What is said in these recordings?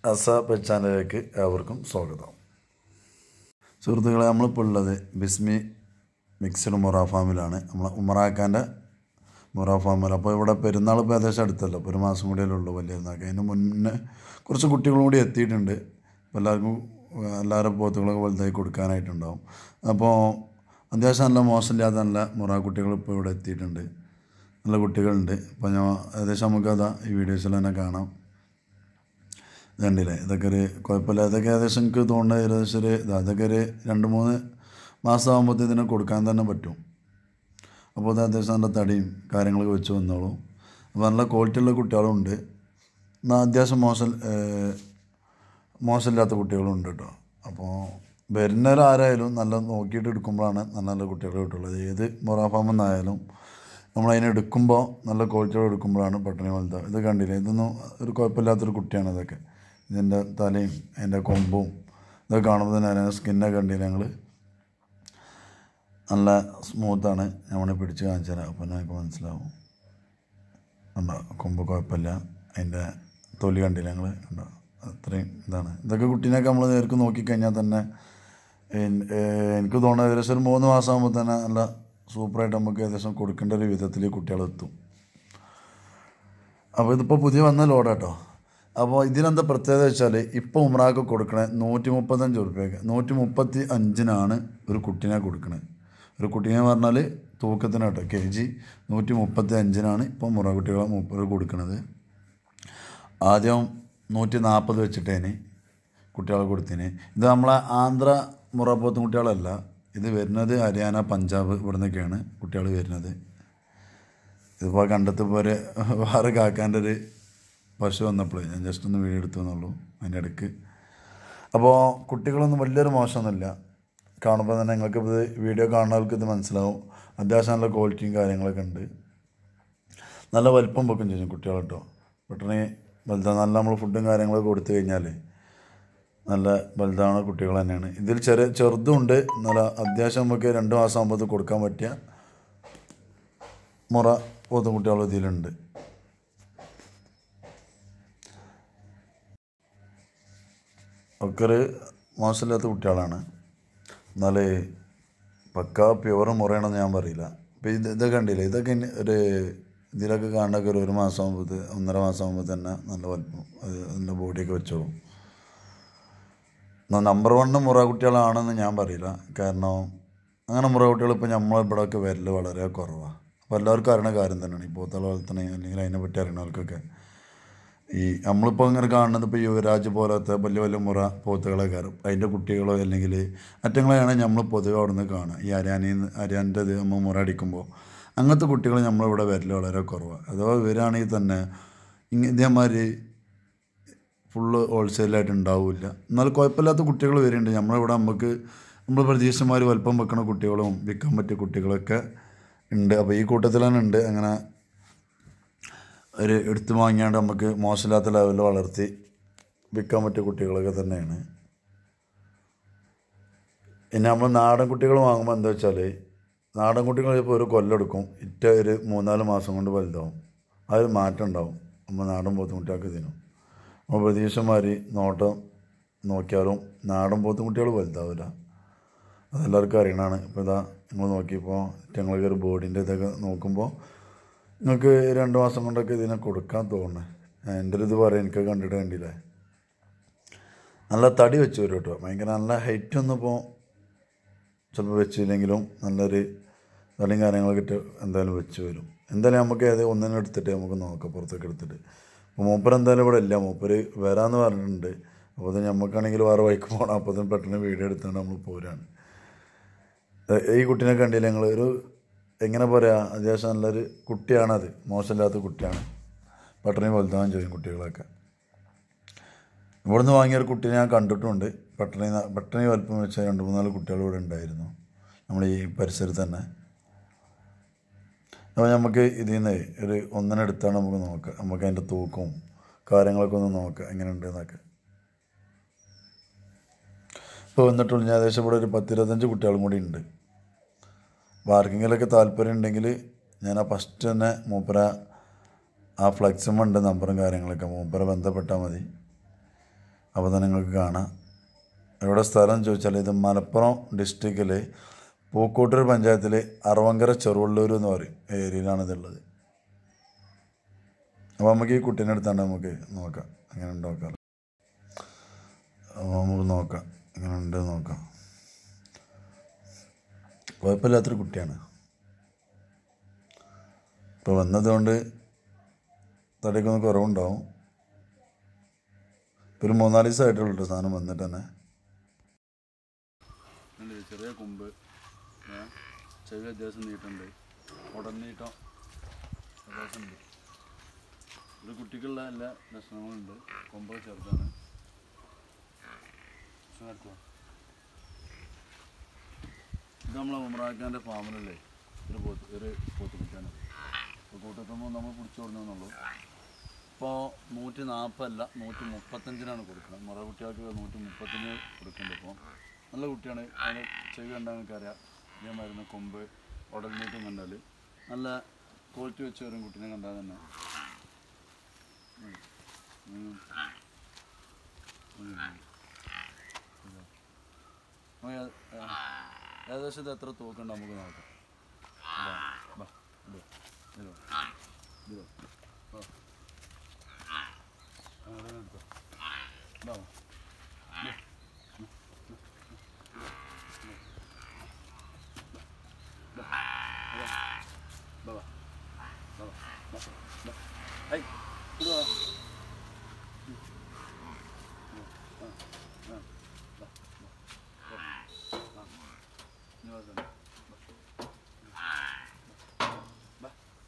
അസ പെറ്റ് ചാനലിലേക്ക് ഏവർക്കും സ്വാഗതം സുഹൃത്തുക്കളെ നമ്മളിപ്പോൾ ഉള്ളത് ബിസ്മി മിക്സഡ് മൊറ ഫാമിലാണ് നമ്മൾ ഉമറാക്കാൻ്റെ മൊറ ഫാമിൽ അപ്പോൾ ഇവിടെ പെരുന്നാൾ ഇപ്പോൾ ഏകദേശം അടുത്തല്ലോ ഇപ്പോൾ ഒരു മാസം കൂടിയല്ലേ ഉള്ളൂ വലിയ പെരുന്നാൾക്ക് അതിന് മുന്നേ കുറച്ച് കുട്ടികളും കൂടി എത്തിയിട്ടുണ്ട് അപ്പോൾ എല്ലാവർക്കും എല്ലാവരും പോത്തുകളൊക്കെ വലുതായി കൊടുക്കാനായിട്ടുണ്ടാവും അപ്പോൾ അത്യാവശ്യം നല്ല മോശമില്ലാത്ത നല്ല മൊറ കുട്ടികൾ ഇപ്പോൾ ഇവിടെ എത്തിയിട്ടുണ്ട് നല്ല കുട്ടികളുണ്ട് അപ്പോൾ ഞാൻ ഏകദേശം നമുക്കതാ ഈ വീഡിയോസിൽ തന്നെ കാണാം ഇത് കണ്ടില്ലേ ഇതൊക്കെ ഒരു കുഴപ്പമില്ല ഇതൊക്കെ ഏകദേശം എനിക്ക് തോന്നുന്നത് ഏകദേശം ഒരു ഇതാ ഇതൊക്കെ ഒരു രണ്ട് മൂന്ന് മാസം ആകുമ്പോഴത്തേ ഇതിനെ കൊടുക്കാൻ തന്നെ പറ്റും അപ്പോൾ ഇത് അത്യാവശ്യം നല്ല തടിയും കാര്യങ്ങളൊക്കെ വെച്ച് വന്നോളൂ അപ്പോൾ നല്ല ക്വാളിറ്റിയുള്ള കുട്ടികളും ഉണ്ട് എന്നാൽ അത്യാവശ്യം മോശം ഏഹ്, മോശമില്ലാത്ത കുട്ടികളും ഉണ്ട് കേട്ടോ അപ്പോൾ വരുന്നവരാരായാലും നല്ല നോക്കിയിട്ട് എടുക്കുമ്പോഴാണ് നല്ല നല്ല കുട്ടികൾ കിട്ടുള്ളത് ഏത് മൊറാഫാമിൽ നിന്നായാലും നമ്മളതിനെ എടുക്കുമ്പോൾ നല്ല ക്വാളിറ്റിയോടെ എടുക്കുമ്പോഴാണ് പട്ടണി വലുതാവും ഇത് കണ്ടില്ലേ ഇതൊന്നും ഒരു കുഴപ്പമില്ലാത്തൊരു കുട്ടിയാണ് ഇതൊക്കെ ഇതിൻ്റെ തലയും അതിൻ്റെ കൊമ്പും ഇതൊക്കെ കാണുമ്പോൾ തന്നെ അതിൻ്റെ സ്കിന്നൊക്കെ കണ്ടില്ലേ ഞങ്ങൾ നല്ല സ്മൂത്താണ് നമ്മളെ പിടിച്ച് കാണിച്ചു തരാം അപ്പോൾ ഞങ്ങൾക്ക് മനസ്സിലാവും ഉണ്ടോ കൊമ്പ് കുഴപ്പമില്ല അതിൻ്റെ തൊലി കണ്ടില്ല ഞങ്ങൾ ഉണ്ടോ അത്രയും ഇതാണ് ഇതൊക്കെ കുട്ടീനെയൊക്കെ നമ്മൾ നേർക്ക് നോക്കിക്കഴിഞ്ഞാൽ തന്നെ എൻ- ഏഹ് എനിക്ക് തോന്നുന്നത് ഏകദേശം ഒരു മൂന്ന് മാസം ആകുമ്പോൾ തന്നെ നല്ല സൂപ്പറായിട്ട് നമുക്ക് ഏകദേശം കൊടുക്കേണ്ട ഒരു വിധത്തിൽ കുട്ടികളെത്തും അപ്പോൾ ഇതിപ്പോൾ പുതിയ വന്ന ലോഡാട്ടോ അപ്പോൾ ഇതിനെന്താ പ്രത്യേകത വെച്ചാൽ ഇപ്പോൾ ഉമ്രാക്ക് കൊടുക്കണേ നൂറ്റി മുപ്പത്തഞ്ച് ഉറുപ്പ്യക്ക് നൂറ്റി മുപ്പത്തി അഞ്ചിനാണ് ഒരു കുട്ടീനെ കൊടുക്കണത് ഒരു കുട്ടീനെ പറഞ്ഞാൽ തൂക്കത്തിന് കേട്ടോ കെ ജി നൂറ്റി മുപ്പത്തി അഞ്ചിനാണ് ഇപ്പോൾ മുറ കുട്ടികളെ മൂപ്പര് കൊടുക്കണത് ആദ്യം നൂറ്റി നാൽപ്പത് വെച്ചിട്ടേന് കുട്ടികളെ കൊടുത്തിന് ഇത് നമ്മളെ ആന്ധ്ര മുറപ്പോത്തും കുട്ടികളല്ല ഇത് വരുന്നത് ഹരിയാന പഞ്ചാബ് ഇവിടെ നിന്നൊക്കെയാണ് കുട്ടികൾ വരുന്നത് ഇതിപ്പോൾ കണ്ടെത്തിപ്പോൾ ഒരു വേറെ കാക്കാൻ്റെ ഒരു പശു വന്നപ്പോൾ ഞാൻ ജസ്റ്റ് ഒന്ന് വീഡിയോ എടുത്തു എന്നുള്ളൂ അതിൻ്റെ ഇടയ്ക്ക് അപ്പോൾ കുട്ടികളൊന്നും വലിയൊരു മോശമൊന്നുമില്ല കാണുമ്പോൾ തന്നെ നിങ്ങൾക്ക് ഇത് വീഡിയോ കാണുന്നവർക്ക് ഇത് മനസ്സിലാവും അത്യാവശ്യം നല്ല ക്വാളിറ്റിയും കാര്യങ്ങളൊക്കെ ഉണ്ട് നല്ല വലിപ്പം വെക്കും ചെയ്യും കുട്ടികൾ കേട്ടോ പെട്ടെന്ന് വലുതാണ് നല്ല നമ്മൾ ഫുഡും കാര്യങ്ങളൊക്കെ കൊടുത്തു കഴിഞ്ഞാൽ നല്ല വലുതാണ് കുട്ടികൾ തന്നെയാണ് ഇതിൽ ചെറിയ ചെറുതുണ്ട് നല്ല അത്യാവശ്യം നമുക്ക് രണ്ട് മാസം ആകുമ്പോൾ കൊടുക്കാൻ പറ്റിയ മുറ പോത്ത കുട്ടികൾ ഇതിലുണ്ട് ഒക്കെ ഒരു മോശമില്ലാത്ത കുട്ടികളാണ് എന്നാൽ പക്ക പ്യുവർ മുറയാണെന്ന് ഞാൻ പറയില്ല അപ്പോൾ ഇത് ഇതൊക്കെ കണ്ടില്ലേ ഇതൊക്കെ ഇനി ഒരു ഇതിലൊക്കെ കാണുന്നൊക്കെ ഒരു ഒരു മാസം ആകുമ്പോൾ ഒന്നര മാസം ആകുമ്പോൾ തന്നെ നല്ല വലിപ്പം അത് നല്ല ബോഡിയൊക്കെ വെച്ചോളും എന്നാൽ നമ്പർ വണ്ണ് മുറ കുട്ടികളാണെന്ന് ഞാൻ പറയില്ല കാരണം അങ്ങനെ മുറ കുട്ടികൾ ഇപ്പോൾ നമ്മളെ ഇവിടെയൊക്കെ വരൽ വളരെ കുറവാണ് അപ്പോൾ എല്ലാവർക്കും അറിയണ കാര്യം തന്നെയാണ് ഈ പോത്തള വളർത്തണ അല്ലെങ്കിൽ അതിനെ പറ്റി അറിയണവർക്കൊക്കെ ഈ നമ്മളിപ്പോൾ ഇങ്ങനെ കാണുന്നത് ഇപ്പോൾ യുവരാജ് പോലത്തെ വലിയ വലിയ മുറ പോത്തുകളെ കയറും അതിൻ്റെ കുട്ടികളോ അല്ലെങ്കിൽ അറ്റങ്ങളെയാണ് നമ്മൾ പൊതുവെ അവിടെ നിന്ന് കാണുക ഈ അരിയാനിൽ നിന്ന് അരിയാൻ്റെ ഇത് നമ്മൾ മുറ അടിക്കുമ്പോൾ അങ്ങനത്തെ കുട്ടികൾ നമ്മളിവിടെ വരൽ വളരെ കുറവാണ് അഥവാ ഇവരാണെങ്കിൽ തന്നെ ഇങ്ങ ഇതേമാതിരി ഫുള്ള് ഹോൾസെയിലായിട്ട് ഉണ്ടാവില്ല എന്നാൽ കുഴപ്പമില്ലാത്ത കുട്ടികൾ വരുന്നുണ്ട് നമ്മളിവിടെ നമുക്ക് നമ്മൾ പ്രതീക്ഷമാർ വലിപ്പം വെക്കണ കുട്ടികളും വിൽക്കാൻ പറ്റിയ കുട്ടികളൊക്കെ ഉണ്ട് അപ്പോൾ ഈ കൂട്ടത്തിൽ തന്നെ ഉണ്ട് അങ്ങനെ ഒരു എടുത്തു വാങ്ങിയാണ്ട് നമുക്ക് മോശമില്ലാത്ത ലെവലിൽ വളർത്തി വിൽക്കാൻ പറ്റിയ കുട്ടികളൊക്കെ തന്നെയാണ് പിന്നെ നമ്മൾ നാടൻ കുട്ടികൾ വാങ്ങുമ്പോൾ എന്താ വെച്ചാൽ നാടൻ കുട്ടികൾ ഇപ്പോൾ ഒരു കൊല്ലെടുക്കും ഇറ്റ ഒരു മൂന്നാല് മാസം കൊണ്ട് വലുതാവും അതിൽ മാറ്റം ഉണ്ടാവും നമ്മൾ നാടൻ പോത്തുകുട്ടികൾക്ക് ഇതിനും നമ്മൾ പ്രതീക്ഷമാരി നോട്ടം നോക്കിയാലും നാടൻ പോത്തുകുട്ടികൾ വലുതാവില്ല അതെല്ലാവർക്കും അറിയണതാണ് ഇപ്പോൾ ഇതാ നിങ്ങൾ നോക്കിയപ്പോൾ ഞങ്ങൾക്ക് ഒരു ബോഡിൻ്റെ ഇതൊക്കെ നോക്കുമ്പോൾ നിങ്ങൾക്ക് രണ്ട് മാസം കൊണ്ടൊക്കെ ഇതിനെ കൊടുക്കാൻ തോന്നുന്നത് എൻ്റെ ഒരു ഇത് പറയാം എനിക്ക് കണ്ടിട്ട് കണ്ടില്ലേ നല്ല തടി വെച്ച് വരും കേട്ടോ ഭയങ്കര നല്ല ഹൈറ്റ് ഒന്നും ഇപ്പോൾ ചിലപ്പോൾ വെച്ചില്ലെങ്കിലും നല്ലൊരു തടിയും കാര്യങ്ങളൊക്കെ ഇട്ട് എന്തായാലും വെച്ച് വരും എന്തായാലും നമുക്ക് ഏത് ഒന്നിനെ എടുത്തിട്ട് നമുക്ക് നോക്കാം പുറത്തേക്ക് എടുത്തിട്ട് അപ്പോൾ മൂപ്പർ എന്തായാലും ഇവിടെ ഇല്ല മൂപ്പര് വരാമെന്ന് പറഞ്ഞിട്ടുണ്ട് അപ്പോൾ അത് നമുക്കാണെങ്കിൽ വേറെ വഴിക്ക് പോകണം അപ്പോൾ തന്നെ പെട്ടെന്ന് വീഡിയോ എടുത്തുകൊണ്ട് നമ്മൾ പോരാണ് ഏ- ഈ കുട്ടീനെ കണ്ടില്ല ഞങ്ങൾ ഒരു എങ്ങനെ പറയാ അത്യാവശ്യം നല്ലൊരു കുട്ടിയാണത് മോശമില്ലാത്ത കുട്ടിയാണ് പട്ടണി വലുതാൻ ചെയ്യും കുട്ടികളൊക്കെ ഇവിടുന്ന് വാങ്ങിയ ഒരു കുട്ടീനെ ഞാൻ കണ്ടിട്ടുണ്ട് പട്ടണി പട്ടണി വലുപ്പം വെച്ച രണ്ട് മൂന്നാല് കുട്ടികൾ ഇവിടെ ഉണ്ടായിരുന്നു നമ്മൾ ഈ പരിസരത്ത് തന്നെ അപ്പോൾ നമുക്ക് ഇതിൽ നിന്ന് ഒരു ഒന്നിനെടുത്താണ് നമുക്ക് നോക്കുക നമുക്ക് അതിൻ്റെ തൂക്കവും കാര്യങ്ങളൊക്കെ ഒന്ന് നോക്കുക എങ്ങനെയുണ്ട് എന്നൊക്കെ ഇപ്പോൾ വന്നിട്ടുള്ളൂ ഞാൻ ഏകദേശം ഇവിടെ ഒരു പത്തിരുപത്തഞ്ച് കുട്ടികളും കൂടി ഉണ്ട് അപ്പോൾ ആർക്കെങ്കിലുമൊക്കെ താല്പര്യം ഉണ്ടെങ്കിൽ ഞാൻ ആ ഫസ്റ്റ് തന്നെ മൂപ്പര ആ ഫ്ലക്സും ഉണ്ട് നമ്പറും കാര്യങ്ങളൊക്കെ മൂപ്പര ബന്ധപ്പെട്ടാൽ മതി അപ്പോൾ തന്നെ നിങ്ങൾക്ക് കാണാം എവിടെ സ്ഥലം എന്ന് ചോദിച്ചാൽ ഇത് മലപ്പുറം ഡിസ്ട്രിക്റ്റിൽ പൂക്കോട്ടൂർ പഞ്ചായത്തിൽ അറവങ്കര ചെറുവള്ളൂർ എന്ന് പറയും ഏരിയയിലാണ് ഇതുള്ളത് അപ്പോൾ നമുക്ക് ഈ കുട്ടീനെ എടുത്താണ്ട് നമുക്ക് നോക്കാം എങ്ങനെ ഉണ്ട് നോക്കാം അപ്പോൾ നമുക്ക് നോക്കാം എങ്ങനെ ഉണ്ട് നോക്കാം കുഴപ്പമില്ലാത്തൊരു കുട്ടിയാണ് ഇപ്പോൾ വന്നതുകൊണ്ട് തടിക്കൊന്ന് കുറവുണ്ടാവും ഇപ്പോൾ ഒരു മൂന്നാല് ദിവസമായിട്ടുള്ളൂ കേട്ടോ സാധനം വന്നിട്ട് തന്നെ ചെറിയ കൊമ്പ് ചെവി അത്യാവശ്യം നീട്ടുണ്ട് ഉടനീട്ടം അത്യാവശ്യം ഉണ്ട് ഒരു കുട്ടിക്കുള്ള എല്ലാ ലക്ഷണങ്ങളുണ്ട് കൊമ്പ് ചെറുതാണ് ഇത് നമ്മളെ ഉമ്രാഖാൻ്റെ ഫാമിലല്ലേ ഒരു പോത്ത് ഒരു പോത്ത് കുട്ടിയാണ് ഇപ്പോൾ കൂട്ടത്തുമ്പോൾ നമ്മൾ പിടിച്ചു കൊടുക്കുന്നുള്ളൂ ഇപ്പോൾ നൂറ്റി നാൽപ്പതല്ല നൂറ്റി മുപ്പത്തഞ്ചിനാണ് കൊടുക്കുന്നത് മുറ കുട്ടികൾക്ക് നൂറ്റി മുപ്പത്തഞ്ച് കൊടുക്കുന്നുണ്ട് ഇപ്പോൾ നല്ല കുട്ടിയാണ് അതിന് ചെവി കണ്ടാൽ നിങ്ങൾക്കറിയാം ഇതേമാതിരുന്ന കൊമ്പ് ഉടൽ നീട്ടം കണ്ടാൽ നല്ല ക്വാളിറ്റി വെച്ച് വരും കുട്ടീനെ കണ്ടാൽ തന്നെ ഉം. ഉം. ഉം. നമുക്ക് അത്, ആ, ഏകദേശം ഇത് എത്ര തൂക്കുണ്ട് നമുക്ക് നോക്കാം ഇതാ, ബാ, ഇത്, ഇത് വാ, ഇത് വാ, വാ. ആ, അവിടെ എടുത്തോ. ഇതാ വാ. ബാ, ബാ. ബാ, ബാ, ബാ, ബാ. ഹൈ, ഇത് വാ. ഇനി വാ തന്നെ. ബാ.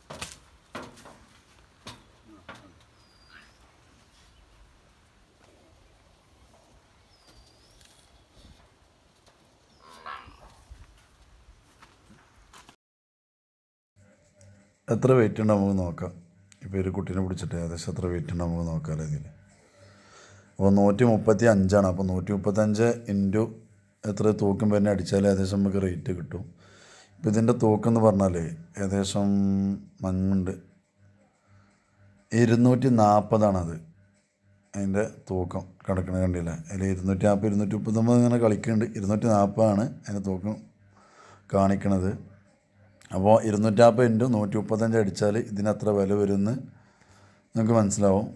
എത്ര വെയിറ്റ് ഉണ്ട് നമുക്ക് നോക്കാം ഇപ്പോൾ ഒരു കുട്ടീനെ പിടിച്ചിട്ട് ഏകദേശം എത്ര വെയിറ്റ് ഉണ്ട് നമുക്ക് നോക്കാമല്ലോ ഇതിൽ അപ്പോൾ നൂറ്റി മുപ്പത്തി അഞ്ചാണ് അപ്പോൾ നൂറ്റി മുപ്പത്തഞ്ച് ഇൻറ്റു എത്ര തൂക്കം പിന്നെ അടിച്ചാൽ ഏകദേശം നമുക്ക് റേറ്റ് കിട്ടും ഇപ്പോൾ ഇതിൻ്റെ തൂക്കം എന്ന് പറഞ്ഞാൽ ഏകദേശം മഞ്ഞുണ്ട് ഇരുന്നൂറ്റി നാൽപ്പതാണത് അതിൻ്റെ തൂക്കം കിടക്കണ കണ്ടില്ല അതിൽ ഇരുന്നൂറ്റി നാൽപ്പത് ഇരുന്നൂറ്റി മുപ്പത്തൊമ്പത് ഇങ്ങനെ കളിക്കുന്നുണ്ട് ഇരുന്നൂറ്റി നാൽപ്പതാണ് അതിൻ്റെ തൂക്കം കാണിക്കണത് അപ്പോൾ ഇരുന്നൂറ്റാമ്പത് ഇൻറ്റു നൂറ്റി മുപ്പത്തഞ്ച് അടിച്ചാൽ ഇതിനത്ര വില വരുമെന്ന് നിങ്ങൾക്ക് മനസ്സിലാവും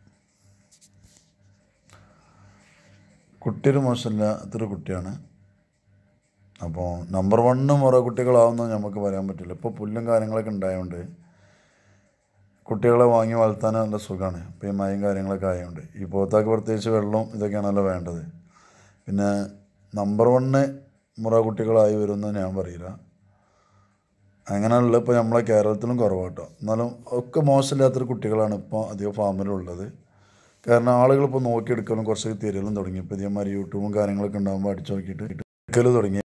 കുട്ടിയൊരു മോശമില്ലാത്തൊരു കുട്ടിയാണ് അപ്പോൾ നമ്പർ വണ്ണ് മുറ കുട്ടികളാവുമെന്ന് നമുക്ക് പറയാൻ പറ്റില്ല ഇപ്പോൾ പുല്ലും കാര്യങ്ങളൊക്കെ ഉണ്ടായതുകൊണ്ട് കുട്ടികളെ വാങ്ങി വളർത്താൻ നല്ല സുഖമാണ് ഇപ്പോൾ ഈ മയം കാര്യങ്ങളൊക്കെ ആയതുകൊണ്ട് ഈ പോത്താക്ക് പ്രത്യേകിച്ച് വെള്ളവും ഇതൊക്കെയാണല്ലോ വേണ്ടത് പിന്നെ നമ്പർ വണ്ണ് മുറ കുട്ടികളായി വരുമെന്ന് ഞാൻ പറയില്ല അങ്ങനെയുള്ള ഇപ്പോൾ നമ്മളെ കേരളത്തിലും കുറവാട്ടോ എന്നാലും ഒക്കെ മോശമില്ലാത്തൊരു കുട്ടികളാണ് ഇപ്പോൾ അധികം ഫാമിലുള്ളത് കാരണം ആളുകൾ ഇപ്പോൾ നോക്കിയെടുക്കലും കുറച്ച് തിരയലും തുടങ്ങി ഇപ്പോൾ ഇതേമാതിരി യൂട്യൂബും കാര്യങ്ങളൊക്കെ ഉണ്ടാകുമ്പോൾ അടിച്ചു നോക്കിയിട്ട് എടുക്കൽ തുടങ്ങി